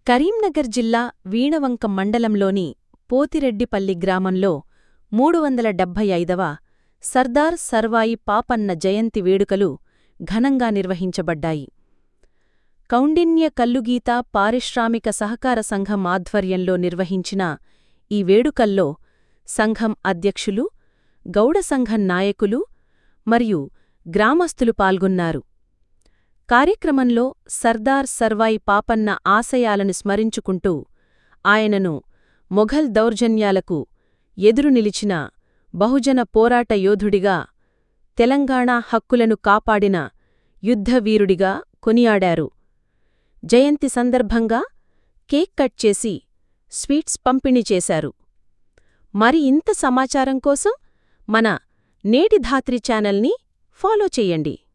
కరీంనగర్ జిల్లా వీణవంక మండలంలోని పోతిరెడ్డిపల్లి గ్రామంలో మూడు వందల డెబ్భై ఐదవ సర్దార్ సర్వాయి పాపన్న జయంతి వేడుకలు ఘనంగా నిర్వహించబడ్డాయి కౌండిన్య కల్లుగీత పారిశ్రామిక సహకార సంఘం ఆధ్వర్యంలో నిర్వహించిన ఈ వేడుకల్లో సంఘం అధ్యక్షులు గౌడ సంఘం నాయకులు మరియు గ్రామస్తులు పాల్గొన్నారు కార్యక్రమంలో సర్దార్ సర్వాయి పాపన్న ఆశయాలను స్మరించుకుంటూ ఆయనను మొఘల్ దౌర్జన్యాలకు ఎదురు నిలిచిన బహుజన పోరాట యోధుడిగా తెలంగాణ హక్కులను కాపాడిన యుద్ధవీరుడిగా కొనియాడారు జయంతి సందర్భంగా కేక్ కట్ చేసి స్వీట్స్ పంపిణీ చేశారు మరి ఇంత సమాచారం కోసం మన నేటి ధాత్రి ఛానల్ని ఫాలో చెయ్యండి